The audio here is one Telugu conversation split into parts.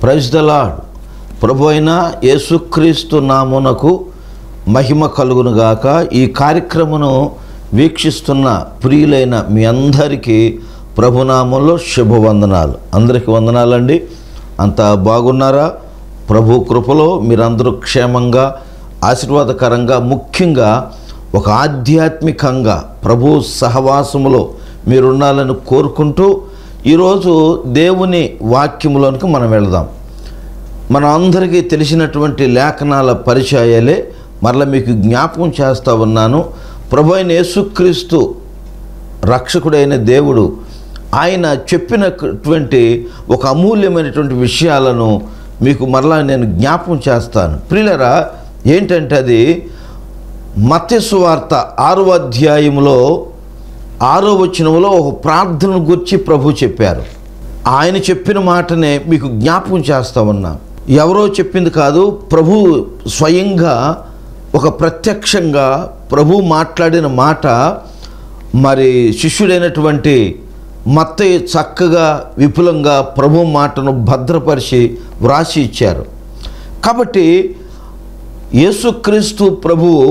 ప్రైజ్ ద లాడ్ ప్రభు అయిన యేసుక్రీస్తు నామునకు మహిమ కలుగునుగాక ఈ కార్యక్రమను వీక్షిస్తున్న ప్రియులైన మీ అందరికీ ప్రభునామంలో శుభవందనాలు అందరికీ వందనాలండి అంతా బాగున్నారా ప్రభు కృపలో మీరందరూ క్షేమంగా ఆశీర్వాదకరంగా ముఖ్యంగా ఒక ఆధ్యాత్మికంగా ప్రభు సహవాసములో మీరుండాలని కోరుకుంటూ ఈరోజు దేవుని వాక్యములోనికి మనం వెళదాం మన అందరికీ తెలిసినటువంటి లేఖనాల పరిచయాలే మరలా మీకు జ్ఞాపకం చేస్తా ఉన్నాను ప్రభు అయిన యేసుక్రీస్తు రక్షకుడైన దేవుడు ఆయన చెప్పినటువంటి ఒక అమూల్యమైనటువంటి విషయాలను మీకు మరలా నేను జ్ఞాపకం చేస్తాను ప్రియులరా ఏంటంటే అది మత్స్సు వార్త ఆరో అధ్యాయంలో ఆరో వచనంలో ఒక ప్రార్థన గురించి ప్రభు చెప్పారు ఆయన చెప్పిన మాటనే మీకు జ్ఞాపకం చేస్తా ఉన్నా ఎవరో చెప్పింది కాదు ప్రభు స్వయంగా ఒక ప్రత్యక్షంగా ప్రభు మాట్లాడిన మాట మరి శిష్యుడైనటువంటి మత్తయ్య చక్కగా విపులంగా ప్రభు మాటను భద్రపరిచి వ్రాసి ఇచ్చారు కాబట్టి యేసుక్రీస్తు ప్రభువు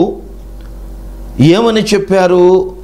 ఏమని చెప్పారు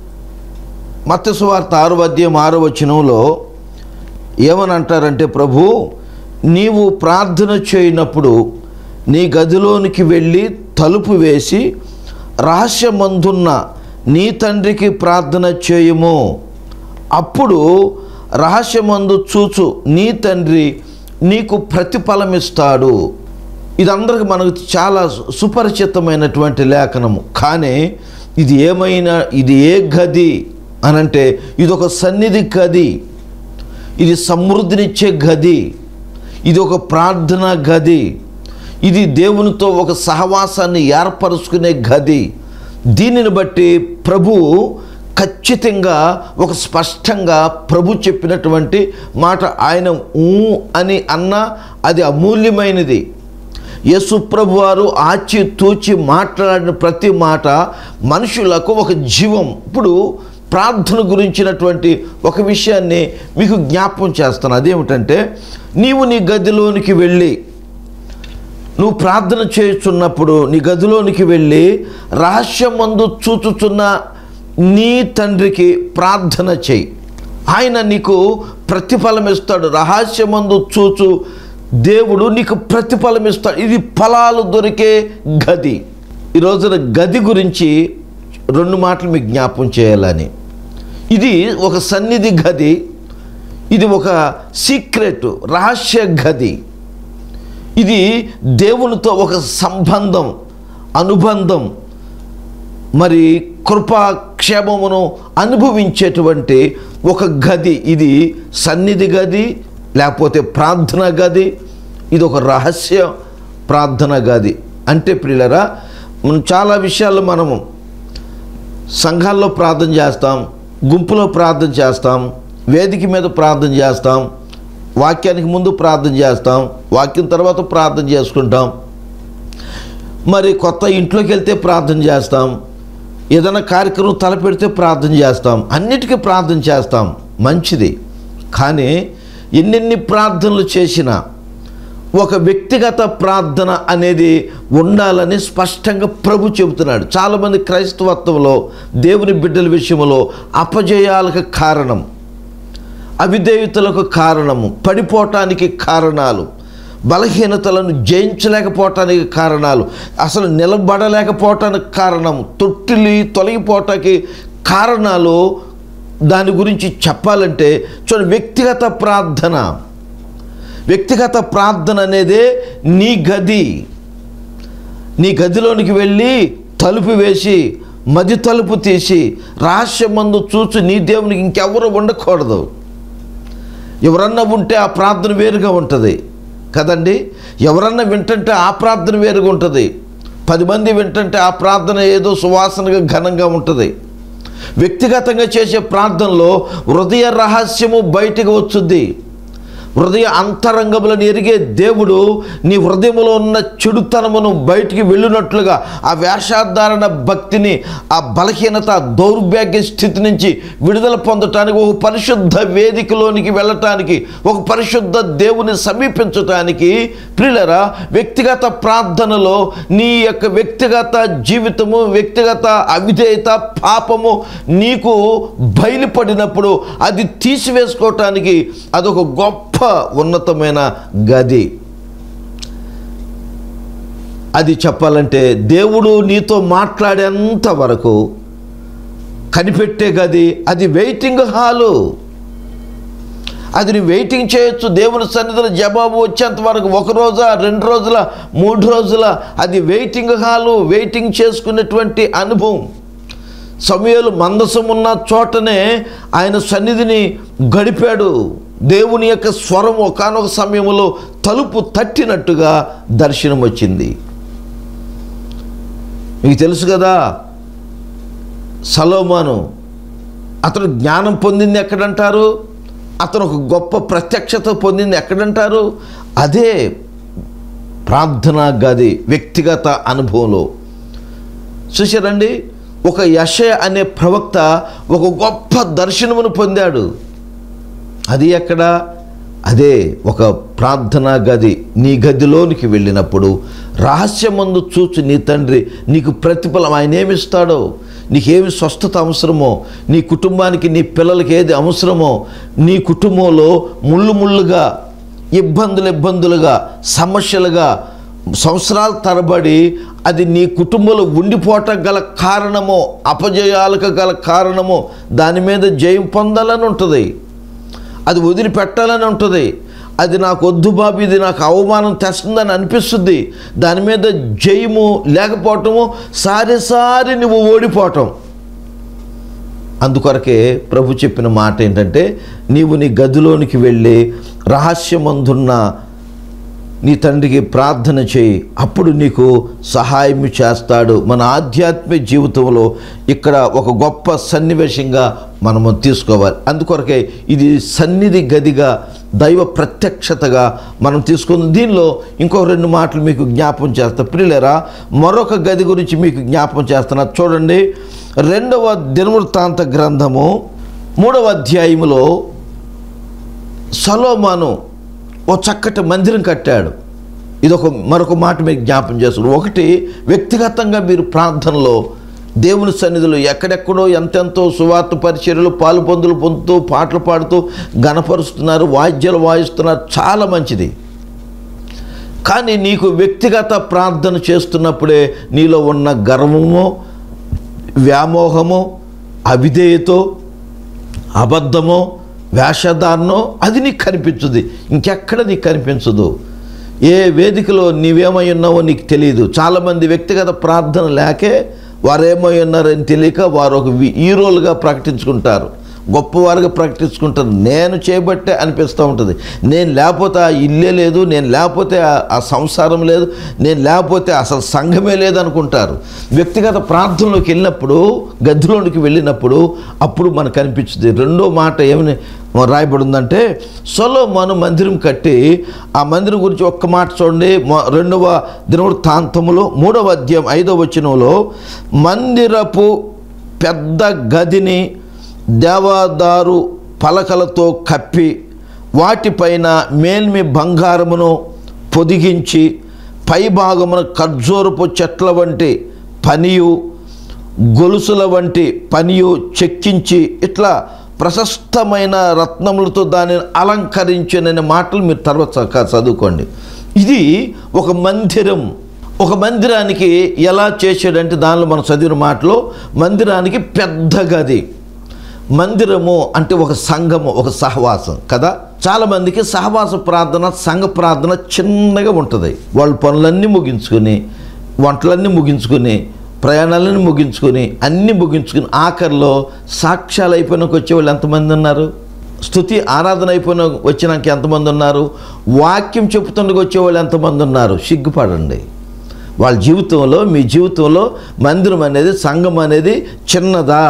మత్స్యవార్త ఆరు అధ్యాయం ఆరో వచనంలో ఏమని అంటారంటే ప్రభు నీవు ప్రార్థన చేయనప్పుడు నీ గదిలోనికి వెళ్ళి తలుపు వేసి రహస్యమందున్న నీ తండ్రికి ప్రార్థన చేయము అప్పుడు రహస్యమందు చూచు నీ తండ్రి నీకు ప్రతిఫలమిస్తాడు ఇదందరికి మనకు చాలా సుపరిచితమైనటువంటి లేఖనము కానీ ఇది ఏమైనా ఇది ఏ గది అనంటే ఇది ఒక సన్నిధి గది ఇది సమృద్ధినిచ్చే గది ఇది ఒక ప్రార్థన గది ఇది దేవునితో ఒక సహవాసాన్ని ఏర్పరుచుకునే గది దీనిని బట్టి ప్రభు ఖచ్చితంగా ఒక స్పష్టంగా ప్రభు చెప్పినటువంటి మాట ఆయన ఊ అని అన్న అది అమూల్యమైనది యేసు ప్రభు వారు ఆచి తూచి మాట్లాడిన ప్రతి మాట మనుషులకు ఒక జీవం ఇప్పుడు ప్రార్థన గురించినటువంటి ఒక విషయాన్ని మీకు జ్ఞాపకం చేస్తాను అదేమిటంటే నీవు నీ గదిలోనికి వెళ్ళి నువ్వు ప్రార్థన చేయుచున్నప్పుడు నీ గదిలోనికి వెళ్ళి రహస్యమందు చూచుచున్న నీ తండ్రికి ప్రార్థన చేయి ఆయన నీకు ప్రతిఫలం ఇస్తాడు రహస్యమందు చూచు దేవుడు నీకు ప్రతిఫలం ఇస్తాడు ఇది ఫలాలు దొరికే గది ఈ రోజున గది గురించి రెండు మాటలు మీకు జ్ఞాపం చేయాలని ఇది ఒక సన్నిధి గది ఇది ఒక సీక్రెట్ రహస్య గది ఇది దేవునితో ఒక సంబంధం అనుబంధం మరి కృపాక్షేమమును అనుభవించేటువంటి ఒక గది ఇది సన్నిధి గది లేకపోతే ప్రార్థన గది ఇది ఒక రహస్య ప్రార్థన గది అంటే ప్రియులరా మనం చాలా విషయాలు మనము సంఘాల్లో ప్రార్థన చేస్తాం గుంపులో ప్రార్థన చేస్తాం వేదిక మీద ప్రార్థన చేస్తాం వాక్యానికి ముందు ప్రార్థన చేస్తాం వాక్యం తర్వాత ప్రార్థన చేసుకుంటాం మరి కొత్త ఇంట్లోకి వెళ్తే ప్రార్థన చేస్తాం ఏదైనా కార్యక్రమం తలపెడితే ప్రార్థన చేస్తాం అన్నిటికీ ప్రార్థన చేస్తాం మంచిది కానీ ఎన్నెన్ని ప్రార్థనలు చేసినా ఒక వ్యక్తిగత ప్రార్థన అనేది ఉండాలని స్పష్టంగా ప్రభు చెబుతున్నాడు చాలామంది క్రైస్తవత్వంలో దేవుని బిడ్డల విషయంలో అపజయాలకు కారణం అవిధేయతలకు కారణము పడిపోవటానికి కారణాలు బలహీనతలను జయించలేకపోవటానికి కారణాలు అసలు నిలబడలేకపోవటానికి కారణం తొట్టిలి తొలగిపోవటానికి కారణాలు దాని గురించి చెప్పాలంటే చూడండి వ్యక్తిగత ప్రార్థన వ్యక్తిగత ప్రార్థన అనేదే నీ గది నీ గదిలోనికి వెళ్ళి తలుపు వేసి మది తలుపు తీసి రహస్యమందు చూసి నీ దేవునికి ఇంకెవరు ఉండకూడదు ఎవరన్నా ఉంటే ఆ ప్రార్థన వేరుగా ఉంటుంది కదండి ఎవరన్నా వింటుంటే ఆ ప్రార్థన వేరుగా ఉంటుంది పది మంది వింటుంటే ఆ ప్రార్థన ఏదో సువాసనగా ఘనంగా ఉంటుంది వ్యక్తిగతంగా చేసే ప్రార్థనలో హృదయ రహస్యము బయటకు వచ్చుద్ది హృదయ అంతరంగములను ఎరిగే దేవుడు నీ హృదయంలో ఉన్న చెడుతనమును బయటికి వెళ్ళినట్లుగా ఆ వేషాధారణ భక్తిని ఆ బలహీనత దౌర్భాగ్య స్థితి నుంచి విడుదల పొందటానికి ఒక పరిశుద్ధ వేదికలోనికి వెళ్ళటానికి ఒక పరిశుద్ధ దేవుని సమీపించటానికి ప్రియులరా వ్యక్తిగత ప్రార్థనలో నీ యొక్క వ్యక్తిగత జీవితము వ్యక్తిగత అవిధేయత పాపము నీకు బయలుపడినప్పుడు అది తీసివేసుకోవటానికి అదొక గొప్ప ఉన్నతమైన గది అది చెప్పాలంటే దేవుడు నీతో మాట్లాడేంత వరకు కనిపెట్టే గది అది వెయిటింగ్ హాలు అది నువ్వు వెయిటింగ్ చేయొచ్చు దేవుని సన్నిధిలో జవాబు వచ్చేంత వరకు ఒక రోజా రెండు రోజుల మూడు రోజుల అది వెయిటింగ్ హాలు వెయిటింగ్ చేసుకునేటువంటి అనుభవం సమయాలు మందసం ఉన్న చోటనే ఆయన సన్నిధిని గడిపాడు దేవుని యొక్క స్వరం ఒకనొక సమయంలో తలుపు తట్టినట్టుగా దర్శనం వచ్చింది మీకు తెలుసు కదా సలోమాను అతను జ్ఞానం పొందింది ఎక్కడంటారు అతను ఒక గొప్ప ప్రత్యక్షత పొందింది ఎక్కడంటారు అదే ప్రార్థనా గది వ్యక్తిగత అనుభవంలో చూశారండి ఒక యశ అనే ప్రవక్త ఒక గొప్ప దర్శనమును పొందాడు అది ఎక్కడ అదే ఒక ప్రార్థనా గది నీ గదిలోనికి వెళ్ళినప్పుడు రహస్యమందు చూచు నీ తండ్రి నీకు ప్రతిఫలం ఆయన ఏమిస్తాడో నీకేమి స్వస్థత అవసరమో నీ కుటుంబానికి నీ పిల్లలకి ఏది అవసరమో నీ కుటుంబంలో ముళ్ళు ముళ్ళుగా ఇబ్బందులు ఇబ్బందులుగా సమస్యలుగా సంవత్సరాల తరబడి అది నీ కుటుంబంలో ఉండిపోవటం గల కారణమో అపజయాలకు గల కారణమో దాని మీద జయం పొందాలని ఉంటుంది అది వదిలిపెట్టాలని ఉంటుంది అది నాకు వద్దు బాబు ఇది నాకు అవమానం తెస్తుందని అనిపిస్తుంది దాని మీద జయము లేకపోవటము సారిసారి నువ్వు ఓడిపోవటం అందుకొరకే ప్రభు చెప్పిన మాట ఏంటంటే నీవు నీ గదిలోనికి వెళ్ళి రహస్యమందున్న నీ తండ్రికి ప్రార్థన చేయి అప్పుడు నీకు సహాయం చేస్తాడు మన ఆధ్యాత్మిక జీవితంలో ఇక్కడ ఒక గొప్ప సన్నివేశంగా మనము తీసుకోవాలి అందుకొరకే ఇది సన్నిధి గదిగా దైవ ప్రత్యక్షతగా మనం తీసుకుంది దీనిలో ఇంకో రెండు మాటలు మీకు జ్ఞాపం చేస్తా ప్రియులరా మరొక గది గురించి మీకు జ్ఞాపం చేస్తున్నా చూడండి రెండవ దినవృత్తాంత గ్రంథము మూడవ అధ్యాయములో సలోమాను ఓ చక్కటి మందిరం కట్టాడు ఇది ఒక మరొక మాట మీకు జ్ఞాపం చేస్తున్నారు ఒకటి వ్యక్తిగతంగా మీరు ప్రార్థనలో దేవుని సన్నిధిలో ఎక్కడెక్కడో ఎంతెంతో సువార్త పరిచర్యలు పాలు పొందులు పొందుతూ పాటలు పాడుతూ గణపరుస్తున్నారు వాయిద్యాలు వాయిస్తున్నారు చాలా మంచిది కానీ నీకు వ్యక్తిగత ప్రార్థన చేస్తున్నప్పుడే నీలో ఉన్న గర్వము వ్యామోహము అవిధేయతో అబద్ధమో వేషధారణో అది నీకు కనిపించుది ఇంకెక్కడ నీకు కనిపించదు ఏ వేదికలో నీవేమై ఉన్నావో నీకు తెలియదు చాలామంది వ్యక్తిగత ప్రార్థన లేకే వారు ఏమై ఉన్నారని తెలియక వారు ఒక వి- హీరోలుగా ప్రకటించుకుంటారు గొప్పవారుగా ప్రకటించుకుంటారు నేను చేయబట్టే అనిపిస్తూ ఉంటుంది నేను లేకపోతే ఆ ఇల్లే లేదు నేను లేకపోతే ఆ- ఆ సంసారం లేదు నేను లేకపోతే అసలు సంఘమే లేదు అనుకుంటారు వ్యక్తిగత ప్రార్థనలోకి వెళ్ళినప్పుడు గదిలోనికి వెళ్ళినప్పుడు అప్పుడు మనకు అనిపించింది రెండో మాట ఏమని రాయబడిందంటే సొలోమోను మందిరం కట్టి ఆ మందిరం గురించి ఒక్క మాట చూడండి మొ- రెండవ దినవృత్తాంతములో మూడవ అధ్యాయం ఐదవ వచనంలో మందిరపు పెద్ద గదిని దేవదారు పలకలతో కప్పి వాటిపైన మేల్మి బంగారమును పొదిగించి పైభాగమున ఖర్జూరపు చెట్ల వంటి పనియు గొలుసుల వంటి పనియు చెక్కించి ఇట్లా ప్రశస్తమైన రత్నములతో దానిని అలంకరించిన మాటలు మీరు తర్వాత చక్కగా చదువుకోండి ఇది ఒక మందిరం ఒక మందిరానికి ఎలా చేసాడంటే దానిలో మనం చదివిన మాటలో మందిరానికి పెద్ద గది మందిరము అంటే ఒక సంఘము ఒక సహవాసం కదా చాలామందికి సహవాస ప్రార్థన సంఘ ప్రార్థన చిన్నగా ఉంటుంది వాళ్ళ పనులన్నీ ముగించుకొని వంటలన్నీ ముగించుకొని ప్రయాణాలన్నీ ముగించుకొని అన్నీ ముగించుకొని ఆఖరిలో సాక్ష్యాలు అయిపోయినాక వచ్చే వాళ్ళు ఎంతమంది ఉన్నారు స్థుతి ఆరాధన అయిపోయిన వచ్చినాక ఎంతమంది ఉన్నారు వాక్యం చెప్పుతుండగా వచ్చేవాళ్ళు ఎంతమంది ఉన్నారు సిగ్గుపడండి వాళ్ళ జీవితంలో మీ జీవితంలో మందిరం అనేది సంఘం అనేది చిన్నదా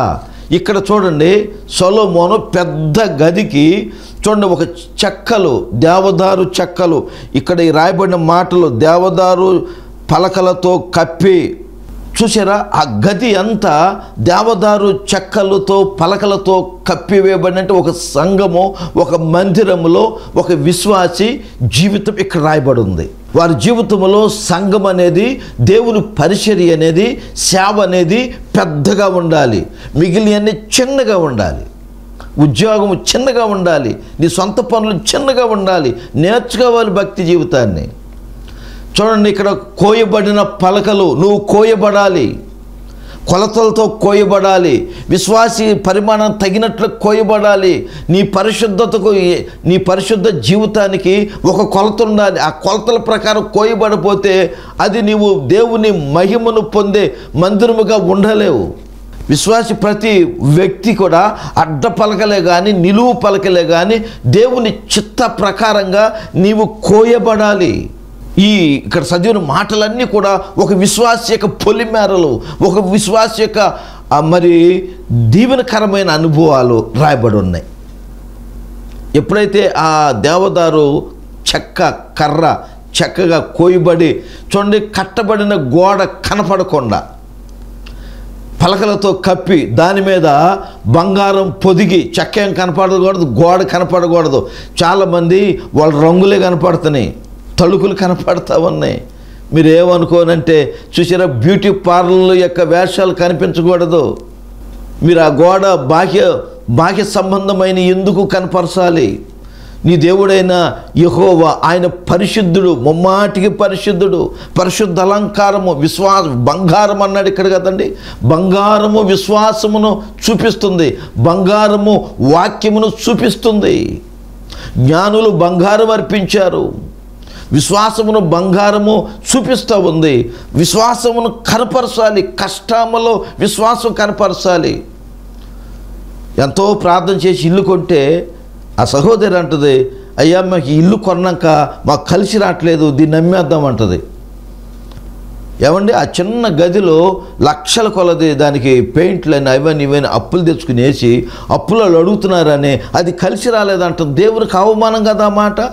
ఇక్కడ చూడండి సొలోమోను పెద్ద గదికి చూడండి ఒక చెక్కలు దేవదారు చెక్కలు ఇక్కడ ఈ రాయబడిన మాటలు దేవదారు పలకలతో కప్పి చూసారా ఆ గది అంతా దేవదారు చెక్కలతో పలకలతో కప్పివేయబడినట్టు ఒక సంఘము ఒక మందిరములో ఒక విశ్వాసి జీవితం ఇక్కడ రాయబడి ఉంది వారి జీవితంలో సంఘం అనేది దేవుని పరిచర్య అనేది సేవ అనేది పెద్దగా ఉండాలి మిగిలినవన్నీ చిన్నగా ఉండాలి ఉద్యోగం చిన్నగా ఉండాలి నీ సొంత పనులు చిన్నగా ఉండాలి నేర్చుకోవాలి భక్తి జీవితాన్ని చూడండి ఇక్కడ కోయబడిన పలకలు నువ్వు కోయబడాలి కొలతలతో కోయబడాలి విశ్వాసి పరిమాణం తగినట్లు కోయబడాలి నీ పరిశుద్ధతకు నీ పరిశుద్ధ జీవితానికి ఒక కొలత ఉండాలి ఆ కొలతల ప్రకారం కోయబడిపోతే అది నీవు దేవుని మహిమను పొందే మందిరముగా ఉండలేవు విశ్వాసి ప్రతి వ్యక్తి కూడా అడ్డ పలకలే కానీ నిలువు పలకలే కానీ దేవుని చిత్త ప్రకారంగా నీవు కోయబడాలి ఈ ఇక్కడ చదివిన మాటలన్నీ కూడా ఒక విశ్వాస యొక్క పొలిమేరలు ఒక విశ్వాస యొక్క ఆ, మరి దీవెనకరమైన అనుభవాలు రాయబడి ఉన్నాయి ఎప్పుడైతే ఆ దేవదారు చెక్క కర్ర చెక్కగా కోయబడి చూడండి కట్టబడిన గోడ కనపడకుండా పలకలతో కప్పి దాని మీద బంగారం పొదిగి చెక్క ఏం కనపడకూడదు గోడ కనపడకూడదు చాలామంది వాళ్ళ రంగులే కనపడుతున్నాయి తలుకులు కనపడతా ఉన్నాయి మీరు ఏమనుకోనంటే చూసారా బ్యూటీ పార్లర్ యొక్క వేషాలు కనిపించకూడదు మీరు ఆ గోడ బాహ్య బాహ్య సంబంధమైన ఎందుకు కనపరచాలి నీ దేవుడైన యహోవా ఆయన పరిశుద్ధుడు ముమ్మాటికి పరిశుద్ధుడు పరిశుద్ధ అలంకారము విశ్వాస బంగారం అన్నాడు ఇక్కడ కదండి బంగారము విశ్వాసమును చూపిస్తుంది బంగారము వాక్యమును చూపిస్తుంది జ్ఞానులు బంగారం అర్పించారు విశ్వాసమును బంగారము చూపిస్తూ ఉంది విశ్వాసమును కనపరచాలి కష్టములో విశ్వాసం కనపరచాలి ఎంతో ప్రార్థన చేసి ఇల్లు కొంటే ఆ సహోదరి అంటుంది అయ్యా మాకు ఈ ఇల్లు కొన్నాక మాకు కలిసి రావట్లేదు దీన్ని నమ్మేద్దాం అంటది ఏమండి ఆ చిన్న గదిలో లక్షల కొలది దానికి పెయింట్లు అని అవన్నీ ఇవన్నీ అప్పులు తెచ్చుకుని వేసి అప్పులు వాళ్ళు అడుగుతున్నారని అది కలిసి రాలేదంట దేవునికి అవమానం కదా ఆ మాట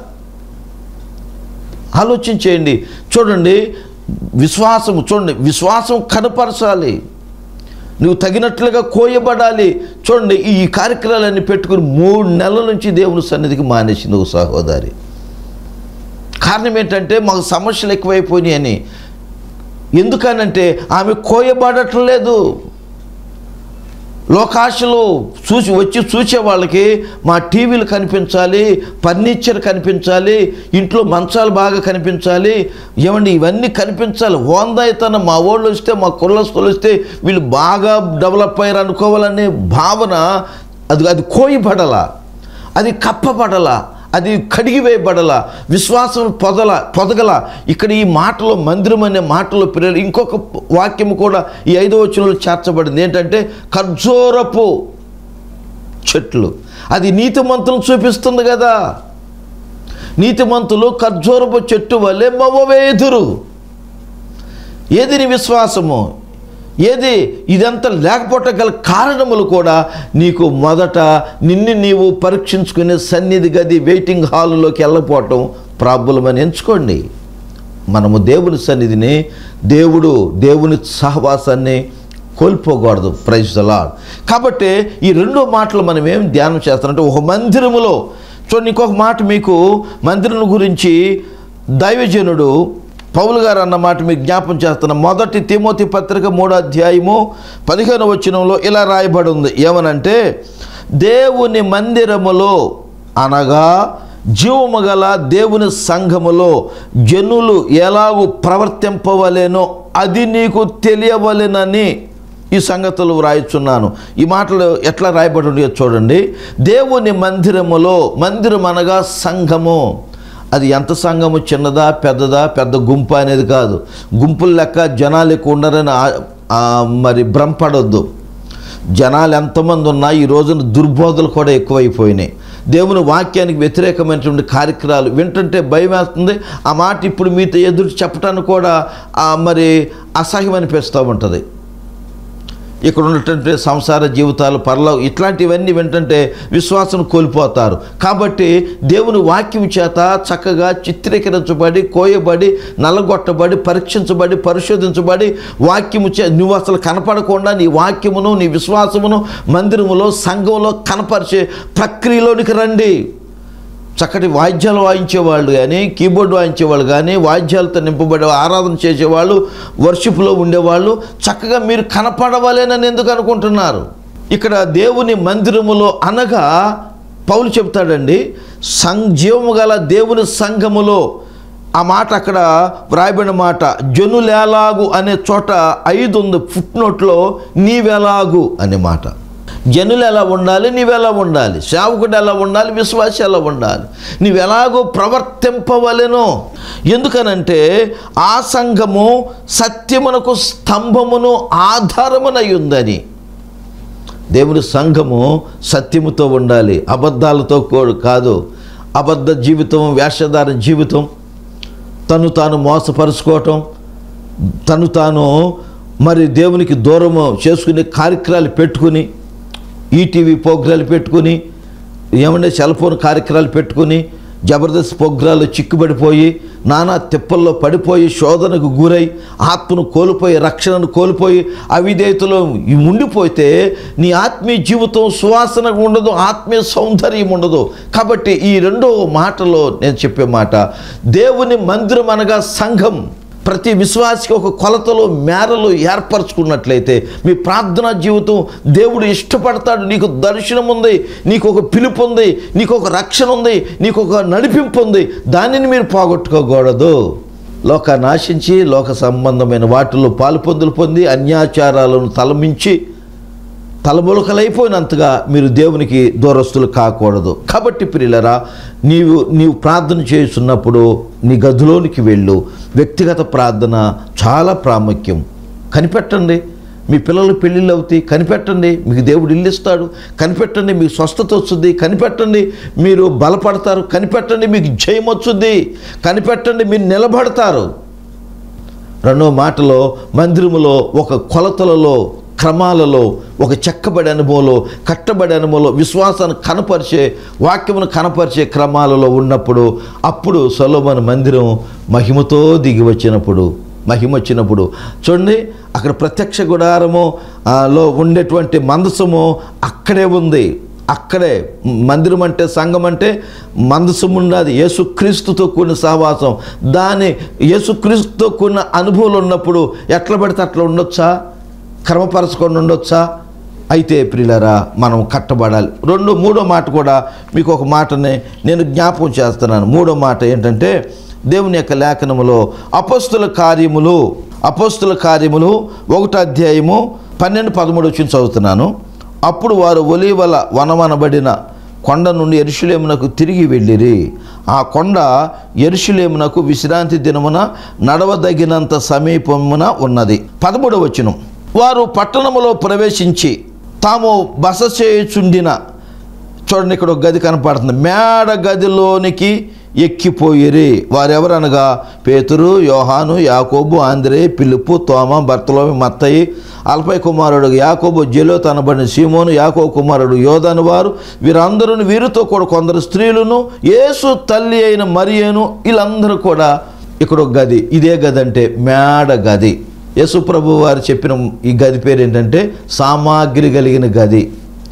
ఆలోచించేయండి చూడండి విశ్వాసం చూడండి విశ్వాసం కనపరచాలి నువ్వు తగినట్లుగా కోయబడాలి చూడండి ఈ కార్యక్రమాలన్నీ పెట్టుకుని మూడు నెలల నుంచి దేవుని సన్నిధికి మానేసింది ఒక సహోదరి కారణం ఏంటంటే మాకు సమస్యలు ఎక్కువైపోయినాయి అని ఎందుకనంటే ఆమె కోయబడట్లేదు లోకాశలు చూసి వచ్చి చూసే వాళ్ళకి మా టీవీలు కనిపించాలి ఫర్నిచర్ కనిపించాలి ఇంట్లో మంచాలు బాగా కనిపించాలి ఏమండి ఇవన్నీ కనిపించాలి హోందాయితనం మా వాళ్ళు వస్తే మా కుర్రస్తులు వస్తే వీళ్ళు బాగా డెవలప్ అయ్యారు అనుకోవాలనే భావన అది అది కోయబడల అది కప్పబడల అది కడిగివేయబడల విశ్వాసం పొదల పొదగల ఇక్కడ ఈ మాటలో మందిరం అనే మాటలో పిల్లలు ఇంకొక వాక్యం కూడా ఈ ఐదో వచనంలో చేర్చబడింది ఏంటంటే ఖర్జూరపు చెట్లు అది నీతిమంతులను చూపిస్తుంది కదా నీతిమంతులు ఖర్జూరపు చెట్టు వల్లే మవ్వవేదురు ఏది నీ విశ్వాసము ఏది ఇదంతా లేకపోవటం గల కారణములు కూడా నీకు మొదట నిన్ను నీవు పరీక్షించుకునే సన్నిధి గది వెయిటింగ్ హాల్లోకి వెళ్ళకపోవటం ప్రాబ్లం అని ఎంచుకోండి మనము దేవుని సన్నిధిని దేవుడు దేవుని సహవాసాన్ని కోల్పోకూడదు ప్రైజ్ లాడ్ కాబట్టి ఈ రెండో మాటలు మనం ఏం ధ్యానం చేస్తామంటే ఒక మందిరములో చూడండి ఇంకొక మాట మీకు మందిరం గురించి దైవజనుడు పౌలు గారు అన్న మాట మీకు జ్ఞాపం చేస్తున్న మొదటి తిమోతి పత్రిక మూడో అధ్యాయము పదిహేను వచనంలో ఇలా రాయబడి ఉంది ఏమనంటే దేవుని మందిరములో అనగా జీవము గల దేవుని సంఘములో జనులు ఎలాగూ ప్రవర్తింపవలేనో అది నీకు తెలియవలెనని ఈ సంగతులు వ్రాయిచున్నాను ఈ మాటలు ఎట్లా రాయబడి ఉన్నాయో చూడండి దేవుని మందిరములో మందిరం అనగా సంఘము అది ఎంత సంఘము చిన్నదా పెద్దదా పెద్ద గుంపు అనేది కాదు గుంపుల లెక్క జనాలు ఎక్కువ ఉండరని ఆ- ఆ మరి భ్రమపడొద్దు జనాలు ఎంతమంది ఉన్నా ఈ రోజున దుర్బోధలు కూడా ఎక్కువైపోయినాయి దేవుని వాక్యానికి వ్యతిరేకమైనటువంటి కార్యక్రమాలు వింటుంటే భయం వేస్తుంది ఆ మాట ఇప్పుడు మీతో ఎదురు చెప్పడానికి కూడా ఆ మరి అసహ్యం అనిపిస్తూ ఉంటుంది ఇక్కడ ఉన్నటువంటి సంసార జీవితాలు పరలో ఇట్లాంటివన్నీ వింటుంటే విశ్వాసం కోల్పోతారు కాబట్టి దేవుని వాక్యం చేత చక్కగా చిత్రీకరించబడి కోయబడి నల్లగొట్టబడి పరీక్షించబడి పరిశోధించబడి వాక్యము చే నువ్వు అసలు కనపడకుండా నీ వాక్యమును నీ విశ్వాసమును మందిరములో సంఘంలో కనపరిచే ప్రక్రియలోనికి రండి చక్కటి వాయిద్యాలు వాయించేవాళ్ళు కానీ కీబోర్డ్ వాయించేవాళ్ళు కానీ వాయిద్యాలతో నింపబడే ఆరాధన చేసేవాళ్ళు వర్షిప్లో ఉండేవాళ్ళు చక్కగా మీరు కనపడవాలేనని ఎందుకు అనుకుంటున్నారు ఇక్కడ దేవుని మందిరములో అనగా పౌలు చెప్తాడండి సం జీవము గల దేవుని సంఘములో ఆ మాట అక్కడ వ్రాయబడిన మాట జనులేలాగు అనే చోట ఐదు ఉంది ఫుట్ నోట్లో నీవెలాగు అనే మాట జనులు ఎలా ఉండాలి నీవు ఎలా ఉండాలి సేవకుడు ఎలా ఉండాలి విశ్వాసి ఎలా ఉండాలి నీవు ఎలాగో ప్రవర్తింపవలెనో ఎందుకనంటే ఆ సంఘము సత్యమునకు స్తంభమును ఆధారమునై ఉందని దేవుని సంఘము సత్యముతో ఉండాలి అబద్ధాలతో కూ- కాదు అబద్ధ జీవితం వేషధార జీవితం తను తాను మోసపరుచుకోవటం తను తాను మరి దేవునికి దూరము చేసుకునే కార్యక్రమాలు పెట్టుకుని ఈటీవీ ప్రోగ్రాలు పెట్టుకుని ఏమంటే సెల్ ఫోన్ కార్యక్రమాలు పెట్టుకుని జబర్దస్త్ ప్రోగ్రాలు చిక్కుబడిపోయి నానా తిప్పల్లో పడిపోయి శోధనకు గురై ఆత్మను కోల్పోయి రక్షణను కోల్పోయి అవిధేయతలో ఉండిపోతే నీ ఆత్మీయ జీవితం సువాసన ఉండదు ఆత్మీయ సౌందర్యం ఉండదు కాబట్టి ఈ రెండో మాటలో నేను చెప్పే మాట దేవుని మందిరం అనగా సంఘం ప్రతి విశ్వాసికి ఒక కొలతలో మేరలు ఏర్పరచుకున్నట్లయితే మీ ప్రార్థనా జీవితం దేవుడు ఇష్టపడతాడు నీకు దర్శనం ఉంది నీకు ఒక పిలుపు ఉంది నీకు ఒక రక్షణ ఉంది నీకు ఒక నడిపింపు ఉంది దానిని మీరు పోగొట్టుకోకూడదు లోక నాశించి లోక సంబంధమైన వాటిల్లో పాలు పొందులు పొంది అన్యాచారాలను తలమించి తలములకలైపోయినంతగా మీరు దేవునికి దూరస్తులు కాకూడదు కాబట్టి ప్రియులరా నీవు నీవు ప్రార్థన చేస్తున్నప్పుడు నీ గదిలోనికి వెళ్ళు వ్యక్తిగత ప్రార్థన చాలా ప్రాముఖ్యం కనిపెట్టండి మీ పిల్లలు పెళ్ళిళ్ళు అవుతాయి కనిపెట్టండి మీకు దేవుడు ఇల్లు ఇస్తాడు కనిపెట్టండి మీకు స్వస్థత వస్తుంది కనిపెట్టండి మీరు బలపడతారు కనిపెట్టండి మీకు జయం వస్తుంది కనిపెట్టండి మీరు నిలబడతారు రెండో మాటలో మందిరములో ఒక కొలతలలో క్రమాలలో ఒక చెక్కబడి అనుభవంలో కట్టబడి అనుభవంలో విశ్వాసాన్ని కనపరిచే వాక్యమును కనపరిచే క్రమాలలో ఉన్నప్పుడు అప్పుడు సొలోమన్ మందిరం మహిమతో దిగి వచ్చినప్పుడు మహిమ వచ్చినప్పుడు చూడండి అక్కడ ప్రత్యక్ష గుడారము ఆ, లో ఉండేటువంటి మందసము అక్కడే ఉంది అక్కడే మందిరం అంటే సంఘం అంటే మందసం ఉన్నది యేసుక్రీస్తుతో కూడిన సహవాసం దాని యేసుక్రీస్తుతో కూడిన అనుభవాలు ఉన్నప్పుడు ఎట్లా పడితే అట్లా ఉండొచ్చా క్రమపరచుకొని ఉండొచ్చా అయితే ప్రియులరా మనం కట్టబడాలి రెండు మూడో మాట కూడా మీకు ఒక మాటని నేను జ్ఞాపకం చేస్తున్నాను మూడో మాట ఏంటంటే దేవుని యొక్క లేఖనములో అపస్తుల కార్యములు అపస్తుల కార్యములు ఒకటో అధ్యాయము పన్నెండు పదమూడు వచ్చి చదువుతున్నాను అప్పుడు వారు ఒలీవల వనమనబడిన కొండ నుండి ఎరుషులేమునకు తిరిగి వెళ్ళిరి ఆ కొండ ఎరుషులేమునకు విశ్రాంతి దినమున నడవదగినంత సమీపమున ఉన్నది పదమూడవ వచనం వారు పట్టణములో ప్రవేశించి తాము బస చేయుచుండిన చూడండి ఇక్కడ ఒక గది కనపడుతుంది మేడ గదిలోనికి ఎక్కిపోయిరి వారెవరనగా పేతురు యోహాను యాకోబు ఆంధ్రే పిలుపు తోమ బర్తలోమి మత్తయి అల్పై కుమారుడు యాకోబు జెలో తనబడిన సీమోను యాకో కుమారుడు యోధను వారు వీరందరూ వీరితో కూడా కొందరు స్త్రీలను యేసు తల్లి అయిన మరియను వీళ్ళందరూ కూడా ఇక్కడ ఒక గది ఇదే గది అంటే మేడ గది యేసు ప్రభు వారు చెప్పిన ఈ గది పేరు ఏంటంటే సామాగ్రి కలిగిన గది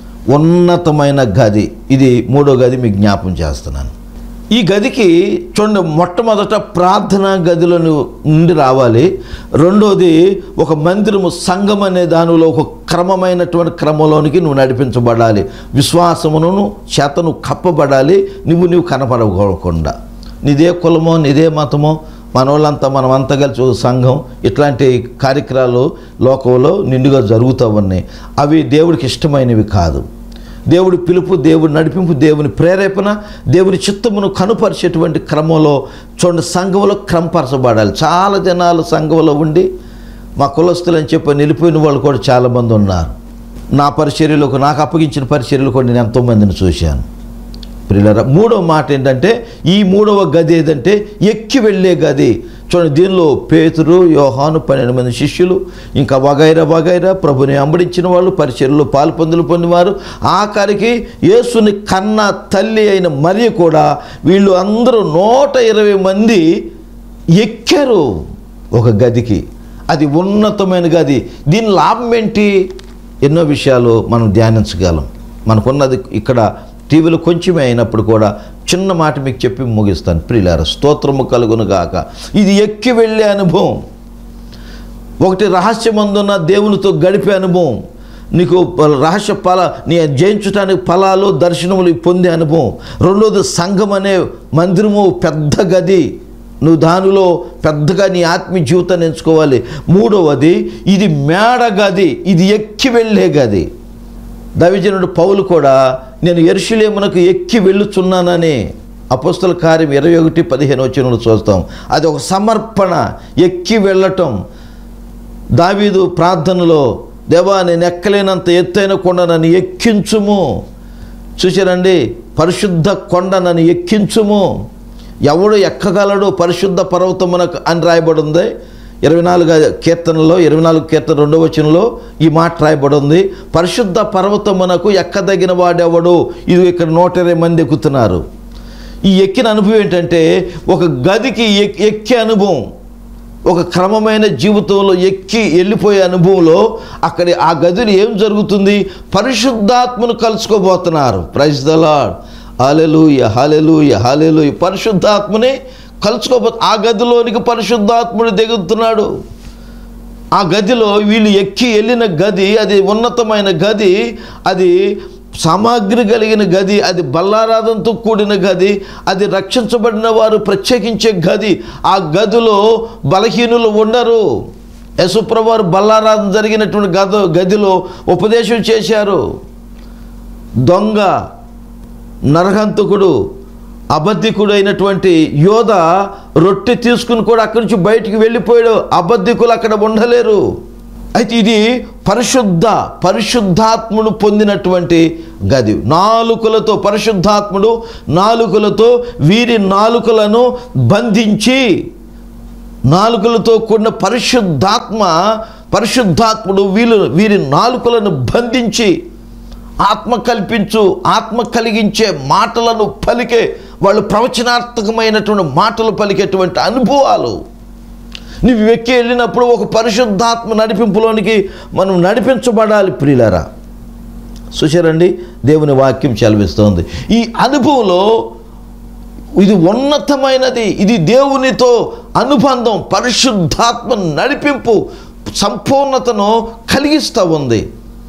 ఉన్నతమైన గది ఇది మూడో గది మీకు జ్ఞాపం చేస్తున్నాను ఈ గదికి చూడండి మొట్టమొదట ప్రార్థనా గదిలో నువ్వు నుండి రావాలి రెండోది ఒక మందిరము సంఘం అనే దానిలో ఒక క్రమమైనటువంటి క్రమంలోనికి నువ్వు నడిపించబడాలి విశ్వాసమును చేతను కప్పబడాలి నువ్వు నువ్వు కనపడకుండా నీదే కులమో నీదే మతమో మనోళ్ళంతా మనమంతా కలిసి ఒక సంఘం ఇట్లాంటి కార్యక్రమాలు లోకంలో నిండుగా జరుగుతూ ఉన్నాయి అవి దేవుడికి ఇష్టమైనవి కాదు దేవుడి పిలుపు దేవుడి నడిపింపు దేవుని ప్రేరేపణ దేవుని చిత్తమును కనుపరిచేటువంటి క్రమంలో చూడండి సంఘంలో క్రమపరచబడాలి చాలా జనాలు సంఘంలో ఉండి మా కులస్తులు అని చెప్పి నిలిపోయిన వాళ్ళు కూడా చాలామంది ఉన్నారు నా పరిచర్యలకు నాకు అప్పగించిన పరిచర్యలు కూడా నేను ఎంతోమందిని చూశాను ప్రియులరా మూడవ మాట ఏంటంటే ఈ మూడవ గది ఏదంటే ఎక్కి వెళ్ళే గది చూడండి దీనిలో పేతురు యోహాను పన్నెండు మంది శిష్యులు ఇంకా వగైరా వగైరా ప్రభుని అంబడించిన వాళ్ళు పరిచయలో పాల్పొందులు పొందివారు ఆఖరికి యేసుని కన్న తల్లి అయిన మరియ కూడా వీళ్ళు అందరూ నూట ఇరవై మంది ఎక్కారు ఒక గదికి అది ఉన్నతమైన గది దీని లాభం ఏంటి ఎన్నో విషయాలు మనం ధ్యానించగలం మనకున్నది ఇక్కడ టీవీలో కొంచెమే అయినప్పుడు కూడా చిన్న మాట మీకు చెప్పి ముగిస్తాను ప్రియులార స్తోత్రము కలుగును గాక ఇది ఎక్కి వెళ్ళే అనుభవం ఒకటి రహస్యమందున్న దేవునితో గడిపే అనుభవం నీకు ప- రహస్య ఫల నీ జయించడానికి ఫలాలు దర్శనములు పొందే అనుభవం రెండోది సంఘం అనే మందిరము పెద్ద గది నువ్వు దానిలో పెద్దగా నీ ఆత్మీయ జీవితాన్ని ఎంచుకోవాలి మూడవది ఇది మేడ గది ఇది ఎక్కి వెళ్ళే గది దైవజనుడు పౌలు కూడా నేను ఎరుషులేమునకు ఎక్కి వెళ్ళుచున్నానని అపోస్తల కార్యం ఇరవై ఒకటి పదిహేను వచ్చినప్పుడు చూస్తాం అది ఒక సమర్పణ ఎక్కి వెళ్ళటం దావీదు ప్రార్థనలో దేవా నేను ఎక్కలేనంత ఎత్తైన కొండ నన్ను ఎక్కించుము చూసారండి పరిశుద్ధ కొండ నన్ను ఎక్కించుము ఎవడు ఎక్కగలడు పరిశుద్ధ పర్వతమునకు అని రాయబడి ఉంది ఇరవై నాలుగు కీర్తనలో ఇరవై నాలుగు కీర్తన రెండవ వచనంలో ఈ మాట రాయబడి ఉంది పరిశుద్ధ పర్వతమునకు ఎక్కదగిన వాడెవడు ఇది ఇక్కడ నూట ఇరవై మంది ఎక్కుతున్నారు ఈ ఎక్కిన అనుభవం ఏంటంటే ఒక గదికి ఎక్- ఎక్కే అనుభవం ఒక క్రమమైన జీవితంలో ఎక్కి వెళ్ళిపోయే అనుభవంలో అక్కడ ఆ గదిలో ఏం జరుగుతుంది పరిశుద్ధాత్మను కలుసుకోబోతున్నారు praise the lord hallelujah hallelujah hallelujah పరిశుద్ధాత్మని కలుసుకోబో ఆ గదిలోనికి పరిశుద్ధాత్ముడు దిగుతున్నాడు ఆ గదిలో వీళ్ళు ఎక్కి వెళ్ళిన గది అది ఉన్నతమైన గది అది సామాగ్రి కలిగిన గది అది బల్లారాధంతో కూడిన గది అది రక్షించబడిన వారు ప్రత్యేకించే గది ఆ గదిలో బలహీనులు ఉండరు యశుప్రవారు బల్లారాధన జరిగినటువంటి గద గదిలో ఉపదేశం చేశారు దొంగ నరహంతకుడు అబద్ధికుడు అయినటువంటి యోధ రొట్టె తీసుకుని కూడా అక్కడి నుంచి బయటికి వెళ్ళిపోయాడు అబద్ధికులు అక్కడ ఉండలేరు అయితే ఇది పరిశుద్ధ పరిశుద్ధాత్ముడు పొందినటువంటి గది నాలుకలతో పరిశుద్ధాత్ముడు నాలుకలతో వీరి నాలుకలను బంధించి నాలుకలతో కూడిన పరిశుద్ధాత్మ పరిశుద్ధాత్ముడు వీళ్ళు వీరి నాలుకలను బంధించి ఆత్మ కల్పించు ఆత్మ కలిగించే మాటలను పలికే వాళ్ళు ప్రవచనార్థకమైనటువంటి మాటలు పలికేటువంటి అనుభవాలు నువ్వు వెక్కి వెళ్ళినప్పుడు ఒక పరిశుద్ధాత్మ నడిపింపులోనికి మనం నడిపించబడాలి ప్రియులరా చూసారండి దేవుని వాక్యం చదివిస్తోంది ఈ అనుభవంలో ఇది ఉన్నతమైనది ఇది దేవునితో అనుబంధం పరిశుద్ధాత్మ నడిపింపు సంపూర్ణతను కలిగిస్తూ ఉంది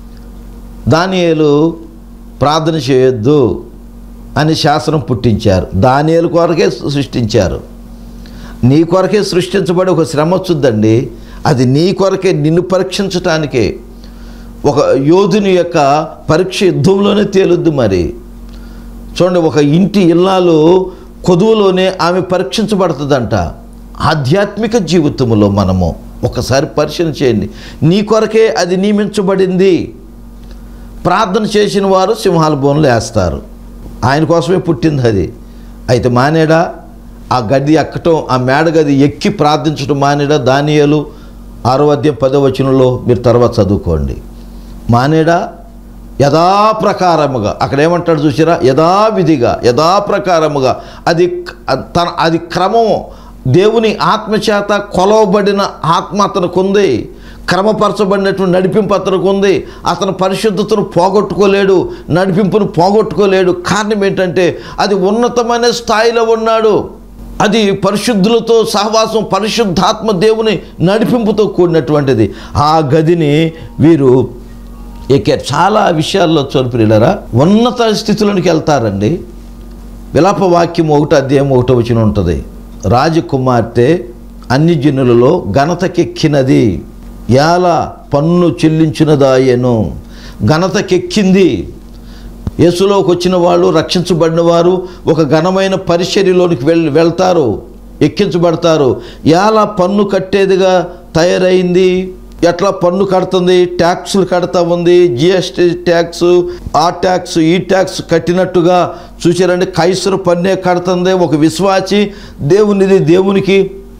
దానియేలు ప్రార్థన చేయొద్దు అని శాసనం పుట్టించారు దానియేలు కొరకే సృష్టించారు నీ కొరకే సృష్టించబడి ఒక శ్రమ వచ్చుద్దండి అది నీ కొరకే నిన్ను పరీక్షించటానికే ఒక యోధుని యొక్క పరీక్ష యుద్ధంలోనే తేలుద్ది మరి చూడండి ఒక ఇంటి ఇల్లాలు కొదువులోనే ఆమె పరీక్షించబడుతుందంట ఆధ్యాత్మిక జీవితంలో మనము ఒకసారి పరిశీలన చేయండి నీ కొరకే అది నియమించబడింది ప్రార్థన చేసిన వారు సింహాల బోన్లు వేస్తారు ఆయన కోసమే పుట్టింది అది అయితే మానేడా ఆ గది ఎక్కటం ఆ మేడ గది ఎక్కి ప్రార్థించడం మానేడా దానియలు ఆరో అధ్యాయం పదో వచనంలో మీరు తర్వాత చదువుకోండి మానేడా యథాప్రకారముగా అక్కడ ఏమంటాడు చూసారా యథావిధిగా యథాప్రకారముగా అది తన అది క్రమం దేవుని ఆత్మచేత కొలవబడిన ఆత్మ అతనికి ఉంది క్రమపరచబడినటువంటి నడిపింపు అతనికి ఉంది అతను పరిశుద్ధతను పోగొట్టుకోలేడు నడిపింపును పోగొట్టుకోలేడు కారణం ఏంటంటే అది ఉన్నతమైన స్థాయిలో ఉన్నాడు అది పరిశుద్ధులతో సహవాసం పరిశుద్ధాత్మ దేవుని నడిపింపుతో కూడినటువంటిది ఆ గదిని వీరు ఎక్కారు చాలా విషయాల్లో చోరుపిల్లరా ఉన్నత స్థితిలోనికి వెళ్తారండి విలాప వాక్యం ఒకటో అధ్యాయం ఒకటో వచ్చిన ఉంటుంది రాజకుమార్తె అన్ని జనులలో ఘనతకెక్కినది ఎలా పన్ను చెల్లించినదాయను ఘనతకెక్కింది యేసులోకి వచ్చిన వాళ్ళు రక్షించబడిన వారు ఒక ఘనమైన పరిచర్యలోనికి వెళ్ వెళ్తారు ఎక్కించబడతారు ఎలా పన్ను కట్టేదిగా తయారైంది ఎట్లా పన్ను కడుతుంది ట్యాక్సులు కడతా ఉంది జిఎస్టీ ట్యాక్స్ ఆ ట్యాక్స్ ఈ ట్యాక్స్ కట్టినట్టుగా చూసారండి కైసరు పన్నే కడుతుంది ఒక విశ్వాసి దేవునిది దేవునికి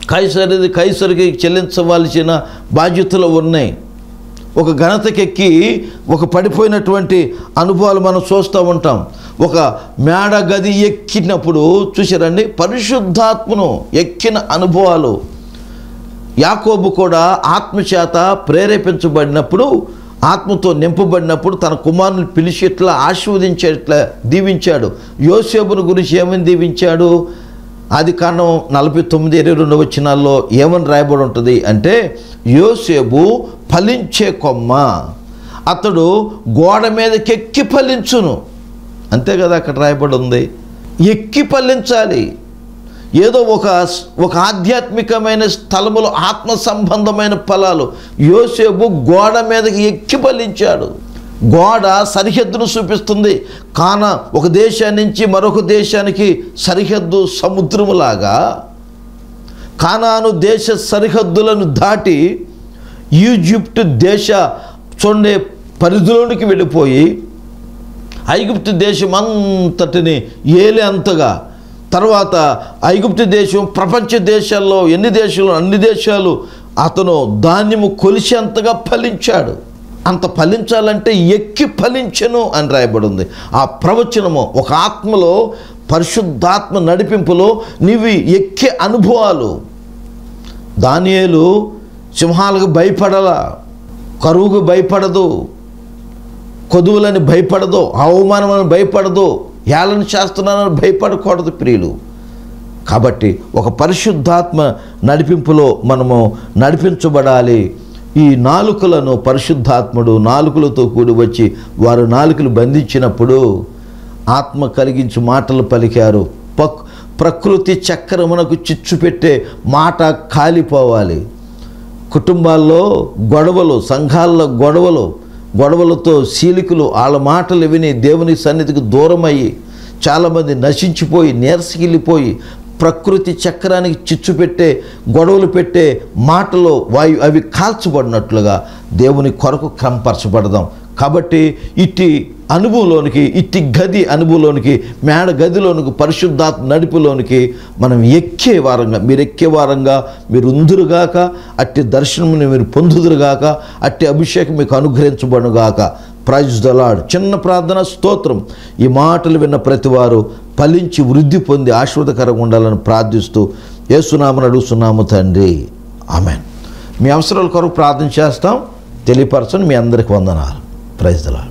కైసరిది కైసరికి చెల్లించవలసిన బాధ్యతలు ఉన్నాయి ఒక ఘనతకెక్కి ఒక పడిపోయినటువంటి అనుభవాలు మనం చూస్తూ ఉంటాం ఒక మేడ గది ఎక్కినప్పుడు చూసారండి పరిశుద్ధాత్మను ఎక్కిన అనుభవాలు యాకోబు కూడా ఆత్మచేత ప్రేరేపించబడినప్పుడు ఆత్మతో నింపబడినప్పుడు తన కుమారుని పిలిచి ఇట్లా ఆశీర్వదించేట్లా దీవించాడు యోసేపుని గురించి ఏమని దీవించాడు అది కారణం నలభై తొమ్మిది ఇరవై రెండు వచ్చినాల్లో ఏమని రాయబడి ఉంటుంది అంటే యోసేపు ఫలించే కొమ్మ అతడు గోడ మీదకి ఎక్కి ఫలించును అంతే కదా అక్కడ రాయబడి ఉంది ఎక్కి ఫలించాలి ఏదో ఒక ఒక ఆధ్యాత్మికమైన స్థలములో ఆత్మ సంబంధమైన ఫలాలు యోసేపు గోడ మీదకి ఎక్కి ఫలించాడు గోడ సరిహద్దును చూపిస్తుంది కాన ఒక దేశాన్ని నుంచి మరొక దేశానికి సరిహద్దు సముద్రములాగా కానాను దేశ సరిహద్దులను దాటి ఈజిప్ట్ దేశ చూడండి పరిధిలోనికి వెళ్ళిపోయి ఐగుప్తు దేశం అంతటిని ఏలే అంతగా తర్వాత ఐగుప్తు దేశం ప్రపంచ దేశాల్లో ఎన్ని దేశాలు అన్ని దేశాలు అతను ధాన్యము కొలిసేంతగా ఫలించాడు అంత ఫలించాలంటే ఎక్కి ఫలించను అని రాయబడి ఉంది ఆ ప్రవచనము ఒక ఆత్మలో పరిశుద్ధాత్మ నడిపింపులో నీవి ఎక్కే అనుభవాలు దానియేలు సింహాలకు భయపడలా కరువుకు భయపడదు కొదువులని భయపడదు అవమానమని భయపడదు ఏళ్ళని చేస్తున్నానని భయపడకూడదు ప్రియులు కాబట్టి ఒక పరిశుద్ధాత్మ నడిపింపులో మనము నడిపించబడాలి ఈ నాలుకలను పరిశుద్ధాత్ముడు నాలుకలతో కూడి వచ్చి వారు నాలుకలు బంధించినప్పుడు ఆత్మ కలిగించి మాటలు పలికారు పక్ ప్రకృతి చక్రమునకు చిచ్చు పెట్టే మాట కాలిపోవాలి కుటుంబాల్లో గొడవలు సంఘాల్లో గొడవలు గొడవలతో శీలికులు వాళ్ళ మాటలు విని దేవుని సన్నిధికి దూరమయ్యి చాలామంది నశించిపోయి నీరసగిల్లిపోయి ప్రకృతి చక్రానికి చిచ్చు పెట్టే గొడవలు పెట్టే మాటలు వాయు అవి కాల్చబడినట్లుగా దేవుని కొరకు క్రమపరచబడదాం కాబట్టి ఇట్టి అనుభవంలోనికి ఇట్టి గది అనుభవంలోనికి మేడ గదిలోనికి పరిశుద్ధాత్మ నడిపులోనికి మనం ఎక్కే వారంగా మీరు ఎక్కే వారంగా మీరు ఉందురుగాక అట్టి దర్శనముని మీరు పొందుదురుగాక అట్టి అభిషేకం మీకు అనుగ్రహించబడుగాక ప్రైజ్ దలాడ్ చిన్న ప్రార్థన స్తోత్రం ఈ మాటలు విన్న ప్రతివారు ఫలించి వృద్ధి పొంది ఆశీర్వదకరంగా ఉండాలని ప్రార్థిస్తూ ఏసునామని అడుగుతున్నాము తండ్రి ఆమెన్ మీ అవసరాల కొరకు ప్రార్థన చేస్తాం తెలియపరచని మీ అందరికి వందనాలు ప్రైజ్ దలాడ్